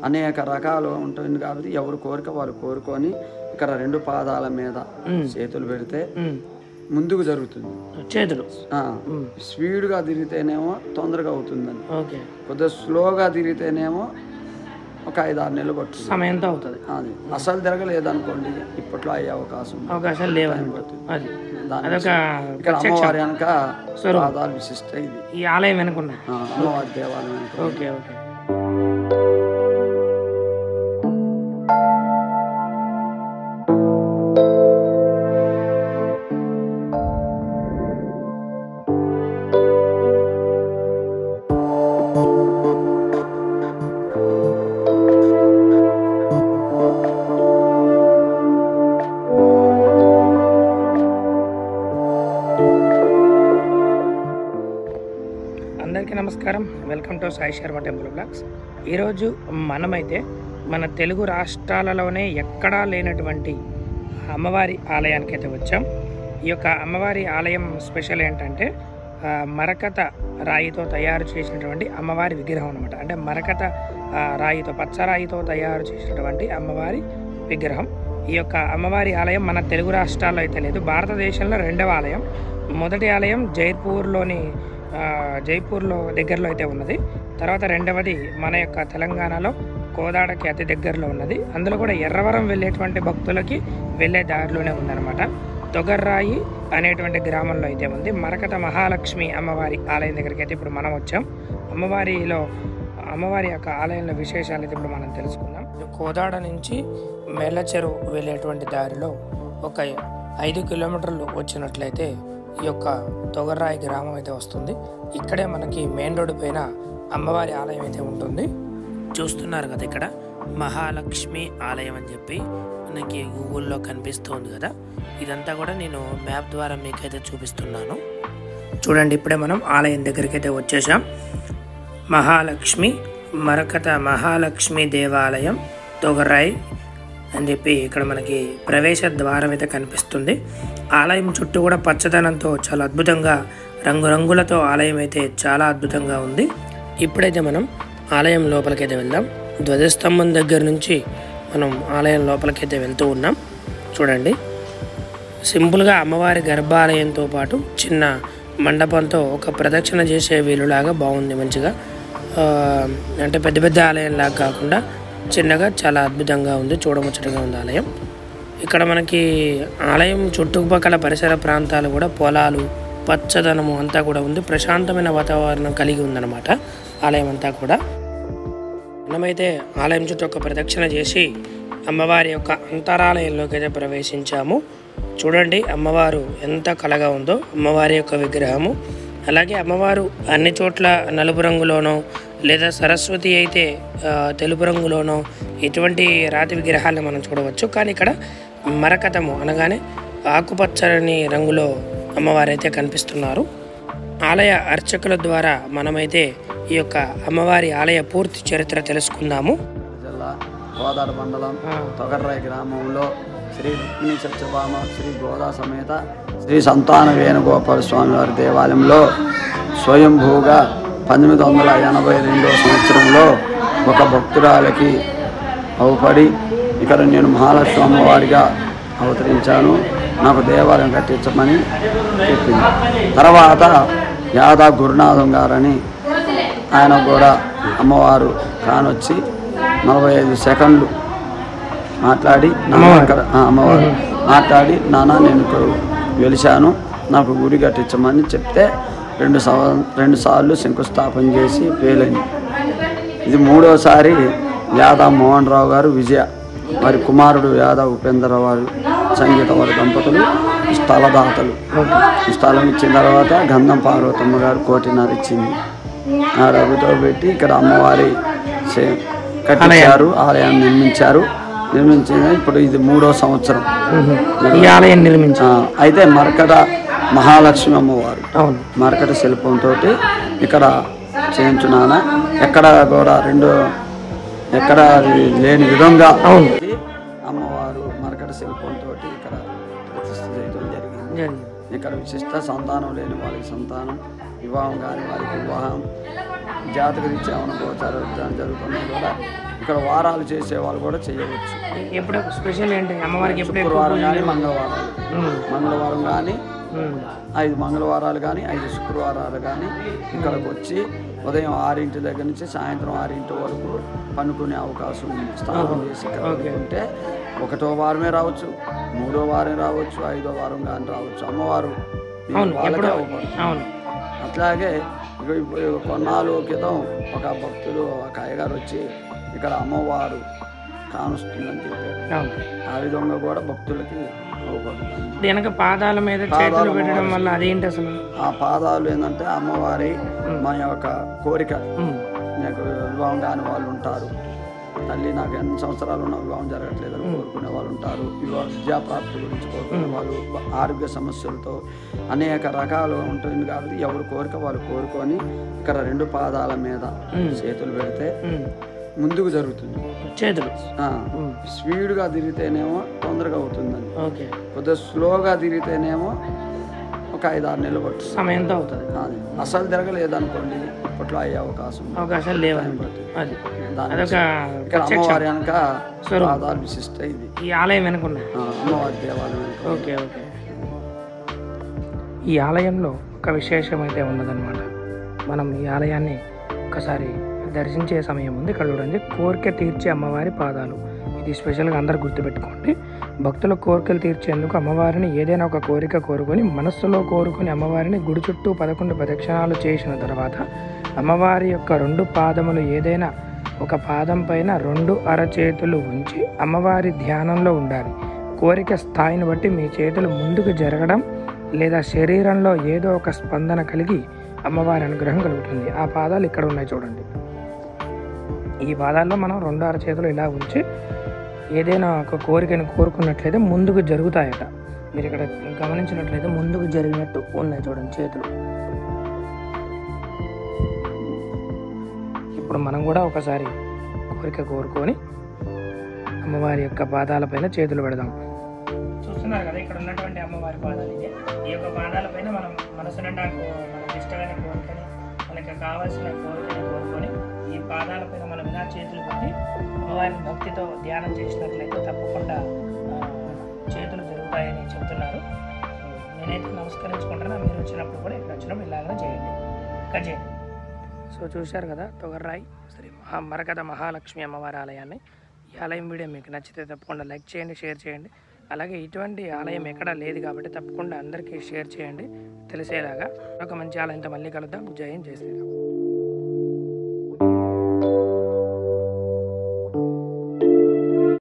అనేక రకాలు ఉంటుంది కాబట్టి ఎవరు కోరిక వాళ్ళు కోరుకొని ఇక్కడ రెండు పాదాల మీద చేతులు పెడితే ఉమ్. ముందుకు జరుగుతుంది చేతులు ఆ, స్పీడ్గా తిరిగితేనేమో తొందరగా అవుతుందని ఓకే కొద్దిగా స్లోగా తిరిగితేనేమో ఒక ఐదు ఆరు నెలలు పడుతుంది సమయంతో అవుతుంది అది అసలు తిరగలేదనుకోండి ఇప్పట్లో అయ్యే అవకాశం ఉంది. అవకాశాలు లేవని అది దాని అదొక ఇక్కడ అమ్మవారి వెనక పాదాలు విశిష్ట ఇది ఈ ఆలయం వెనుకున్న ఆ, అమ్మవారి దేవాలయం వెనక ఓకే ఓకే అందరికీ నమస్కారం welcome to Sai Sharma temple blogs ఈరోజు మనమైతే మన తెలుగు రాష్ట్రాలలోనే ఎక్కడా లేనటువంటి అమ్మవారి ఆలయానికి అయితే వచ్చాం ఈ యొక్క అమ్మవారి ఆలయం స్పెషల్ ఏంటంటే ఆ, మరకత రాయితో తయారు చేసినటువంటి అమ్మవారి విగ్రహం అనమాట అంటే మరకత ఆ, రాయితో పచ్చ రాయితో తయారు చేసినటువంటి అమ్మవారి విగ్రహం ఈ యొక్క అమ్మవారి ఆలయం మన తెలుగు రాష్ట్రాల్లో అయితే లేదు భారతదేశంలో రెండవ ఆలయం మొదటి ఆలయం జైపూర్లోని ఆ, జైపూర్లో దగ్గరలో అయితే ఉన్నది తర్వాత రెండవది మన యొక్క తెలంగాణలో కోదాడకి అతి దగ్గరలో ఉన్నది అందులో కూడా ఎర్రవరం వెళ్ళేటువంటి భక్తులకి వెళ్ళే దారిలోనే ఉందన్నమాట తొగర్రాయి అనేటువంటి గ్రామంలో అయితే ఉంది మరకత మహాలక్ష్మి అమ్మవారి ఆలయం దగ్గరికి అయితే ఇప్పుడు మనం వచ్చాం అమ్మవారిలో అమ్మవారి యొక్క ఆలయంలో విశేషాలు అయితే ఇప్పుడు మనం తెలుసుకుందాం కోదాడ నుంచి మేళ్ళచెరువు వెళ్ళేటువంటి దారిలో ఒక ఐదు కిలోమీటర్లు వచ్చినట్లయితే ఈ యొక్క తొగర్రాయి గ్రామం అయితే వస్తుంది ఇక్కడే మనకి మెయిన్ రోడ్డు పైన అమ్మవారి ఆలయం అయితే ఉంటుంది చూస్తున్నారు కదా ఇక్కడ మహాలక్ష్మి ఆలయం అని చెప్పి మనకి గూగుల్లో కనిపిస్తుంది కదా ఇదంతా కూడా నేను మ్యాప్ ద్వారా మీకైతే చూపిస్తున్నాను చూడండి ఇప్పుడే మనం ఆలయం దగ్గరికి అయితే వచ్చేసాం మహాలక్ష్మి మరకత మహాలక్ష్మి దేవాలయం తొగరాయి అని చెప్పి ఇక్కడ మనకి ప్రవేశ ద్వారం అయితే కనిపిస్తుంది ఆలయం చుట్టూ కూడా పచ్చదనంతో చాలా అద్భుతంగా రంగురంగులతో ఆలయం అయితే చాలా అద్భుతంగా ఉంది ఇప్పుడైతే మనం ఆలయం లోపలికైతే వెళ్దాం ధ్వజస్తంభం దగ్గర నుంచి మనం ఆలయం లోపలికైతే వెళ్తూ ఉన్నాం చూడండి సింపుల్గా అమ్మవారి గర్భాలయంతో పాటు చిన్న మండపంతో ఒక ప్రదక్షిణ చేసే వీలులాగా బాగుంది మంచిగా ఆ, అంటే పెద్ద పెద్ద ఆలయంలాగా కాకుండా చిన్నగా చాలా అద్భుతంగా ఉంది చూడముచ్చటగా ఉంది ఆలయం ఇక్కడ మనకి ఆలయం చుట్టుపక్కల పరిసర ప్రాంతాలు కూడా పొలాలు పచ్చదనము అంతా కూడా ఉంది ప్రశాంతమైన వాతావరణం కలిగి ఉందన్నమాట ఆలయం అంతా కూడా మనమైతే ఆలయం చుట్టూ ఒక ప్రదక్షిణ చేసి అమ్మవారి యొక్క అంతరాలయంలోకి అయితే ప్రవేశించాము చూడండి అమ్మవారు ఎంత కలగా ఉందో అమ్మవారి యొక్క విగ్రహము అలాగే అమ్మవారు అన్ని చోట్ల నలుపు రంగులోనో లేదా సరస్వతి అయితే ఆ, తెలుపు రంగులోనో ఇటువంటి రాతి విగ్రహాలను మనం చూడవచ్చు కానీ ఇక్కడ మరకతము అనగానే ఆకుపచ్చని రంగులో అమ్మవారైతే కనిపిస్తున్నారు ఆలయ అర్చకుల ద్వారా మనమైతే ఈ యొక్క అమ్మవారి ఆలయ పూర్తి చరిత్ర తెలుసుకుందాము జిల్లా కోదాడ మండలం తొగర్రాయి గ్రామంలో శ్రీ రుక్మిణి సత్యభామ శ్రీ గోదా సమేత శ్రీ సంతాన వేణుగోపాల స్వామి వారి దేవాలయంలో స్వయంభూగా పంతొమ్మిది వందల ఎనభై రెండో సంవత్సరంలో ఒక భక్తురాలకి అవుపడి ఇక్కడ నేను మహాలక్ష్మి అమ్మవారిగా అవతరించాను నాకు దేవాలయం కట్టించమని చెప్పింది తర్వాత యాదా గురునాథం గారని ఆయన కూడా అమ్మవారు కానొచ్చి నలభై ఐదు సెకండ్లు మాట్లాడి నాన్న ఇక్కడ ఆ, అమ్మవారు మాట్లాడి నాన్న నేను ఇక్కడ వెలిశాను నాకు గుడి కట్టించమని చెప్తే రెండు సంవ రెండు సార్లు శంకుస్థాపన చేసి పేలైంది ఇది మూడోసారి యాదా మోహన్ రావు గారు విజయ వారి కుమారుడు యాదవ్ ఉపేంద్రరావు వారు సంగీత వారి దంపతులు స్థలదాతలు ఈ స్థలం ఇచ్చిన తర్వాత గంధం పార్వతమ్మ గారు కోటిన్నర ఇచ్చింది ఆ డబ్బుతో పెట్టి ఇక్కడ అమ్మవారి చే- కట్టించారు ఆలయాన్ని నిర్మించారు నిర్మించిన ఇప్పుడు ఇది మూడో సంవత్సరం ఈ ఆలయం నిర్మించి ఆ, అయితే మరకట మహాలక్ష్మి అమ్మవారు అవును మరకట శిల్పంతో ఇక్కడ చేయించున్నాన ఎక్కడ కూడా రెండు ఎక్కడ అది లేని విధంగా అవును అమ్మవారు మరకట శిల్పంతో ఇక్కడ ప్రతిష్ఠ చేయడం జరిగింది జరిగింది ఇక్కడ విశిష్ట సంతానం లేని వాళ్ళకి సంతానం వివాహం కాని వారికి వివాహం జాతక రీత్యా ఉన్న గోచార విధానం జరుగుతున్నా కూడా ఇక్కడ వారాలు చేసే వాళ్ళు కూడా చేయవచ్చు ఎప్పుడు స్పెషల్ ఏంటి అమ్మవారికి ఎప్పుడు ఎక్కువ శుక్రవారం కానీ మంగళవారం ఉమ్, మంగళవారం కానీ ఉమ్, ఐదు మంగళవారాలు కానీ ఐదు శుక్రవారాలు కానీ ఇక్కడికి వచ్చి ఉదయం ఆరింటి దగ్గర నుంచి సాయంత్రం ఆరింటి వరకు పనుకునే అవకాశం ఉంది స్నానం చేసి ఇక్కడ పనుకుంటే ఒకటో వారమే రావచ్చు మూడో వారం రావచ్చు ఐదో వారం కానీ రావచ్చు అమ్మవారు మీ అవును వాళ్ళకే ఎప్పుడు అవపడుతుంది అవును అట్లాగే ఇక ఇప్పుడు కొన్నాళ్ళు క్రితం ఒక భక్తులు ఒక అయ్యగారు వచ్చి ఇక్కడ అమ్మవారు కానుస్తుందని చెప్పారు అవును ఆ విధంగా కూడా భక్తులకి అవపడుతుంది ఇప్పుడు వెనక పాదాల మీద చేతులు పెట్టడం వల్ల అదేంటి అసలు ఆ పాదాలు ఏంటంటే అమ్మవారి మా యొక్క కోరిక ఉమ్, నాకు వివాహం కాని వాళ్ళు ఉంటారు తల్లి నాకు ఎన్ని సంవత్సరాలు ఉన్నా వివాహం జరగట్లేదని కోరుకునే వాళ్ళు ఉంటారు వివాహ విద్యాప్రాప్తి గురించి కోరుకునే వాళ్ళు ఆరోగ్య సమస్యలతో అనేక రకాలు ఉంటుంది కాబట్టి ఎవరి కోరిక వాళ్ళు కోరుకొని ఇక్కడ రెండు పాదాల మీద చేతులు పెడితే ఉమ్, ముందుకు జరుగుతుంది చేతులు ఆ, ఉమ్, స్పీడ్గా తిరిగితేనేమో తొందరగా అవుతుందని ఓకే కొద్దిగా స్లోగా తిరిగితేనేమో ఒక ఐదు ఆరు నెలలు పట్టుతుంది సమయంతో అవుతుంది అది అసలు తిరగలేదనుకోండి ఇప్పట్లో అయ్యే అవకాశం ఉంది. అవకాశాలు లేవని పడుతుంది. అది దాని అదొక ఇక్కడ అమ్మవారి వెనక స్వరూపం. పాదాలు విశిష్ట ఇది ఈ ఆలయం వెనుకున్నది ఆ, అమ్మవారి దేవాలయం వెనక ఓకే ఓకే ఈ ఆలయంలో ఒక విశేషం అయితే ఉన్నదన్నమాట మనం ఈ ఆలయాన్ని ఒకసారి దర్శించే సమయం ఉంది ఇక్కడ చూడండి కోరిక తీర్చే అమ్మవారి పాదాలు ఇది స్పెషల్గా అందరు గుర్తుపెట్టుకోండి భక్తుల కోరికలు తీర్చేందుకు అమ్మవారిని ఏదైనా ఒక కోరిక కోరుకొని మనస్సులో కోరుకొని అమ్మవారిని గుడి చుట్టూ పదకొండు ప్రదక్షిణాలు చేసిన తర్వాత అమ్మవారి యొక్క రెండు పాదములు ఏదైనా ఒక పాదం పైన రెండు అరచేతులు ఉంచి అమ్మవారి ధ్యానంలో ఉండాలి కోరిక స్థాయిని బట్టి మీ చేతులు ముందుకు జరగడం లేదా శరీరంలో ఏదో ఒక స్పందన కలిగి అమ్మవారి అనుగ్రహం కలుగుతుంది ఆ పాదాలు ఇక్కడ ఉన్నాయి చూడండి ఈ పాదాల్లో మనం రెండు అరచేతులు ఇలా ఉంచి ఏదైనా ఒక కోరికను కోరుకున్నట్లయితే ముందుకు జరుగుతాయట మీరు ఇక్కడ గమనించినట్లయితే ముందుకు జరిగినట్టు ఉన్నాయి చూడండి చేతులు ఇప్పుడు మనం కూడా ఒకసారి కోరిక కోరుకొని అమ్మవారి యొక్క పాదాలపైన చేతులు పెడదాం చూస్తున్నారు కదా ఇక్కడ ఉన్నటువంటి అమ్మవారి పాదాలు ఇదే ఈ యొక్క పాదాలపైన మనం మనసు నిండా కో- మనకి ఇష్టమైన కోరికని మనకి కావాల్సిన కోరికని కోరుకొని ఈ పాదాలపైన మనం ఇలా చేతులు పెట్టి అమ్మవారిని భక్తితో ధ్యానం చేసినట్లయితే తప్పకుండా ఆ, చేతులు జరుగుతాయని చెప్తున్నారు సో నేనైతే నమస్కరించుకుంటున్నా మీరు వచ్చినప్పుడు కూడా ఇక్కడ వచ్చినప్పుడు ఇలాగనే చేయండి ఇంకా చేయండి సో చూశారు కదా తొగర్రాయి శ్రీ మహా మరకథ మహాలక్ష్మి అమ్మవారి ఆలయాన్ని ఈ ఆలయం వీడియో మీకు నచ్చితే తప్పకుండా లైక్ చేయండి షేర్ చేయండి అలాగే ఇటువంటి ఆలయం ఎక్కడా లేదు కాబట్టి తప్పకుండా అందరికీ షేర్ చేయండి తెలిసేలాగా ఒక మంచి ఆలయంతో మళ్ళీ కలుద్దాం జై హింద్ జై శ్రీరామ్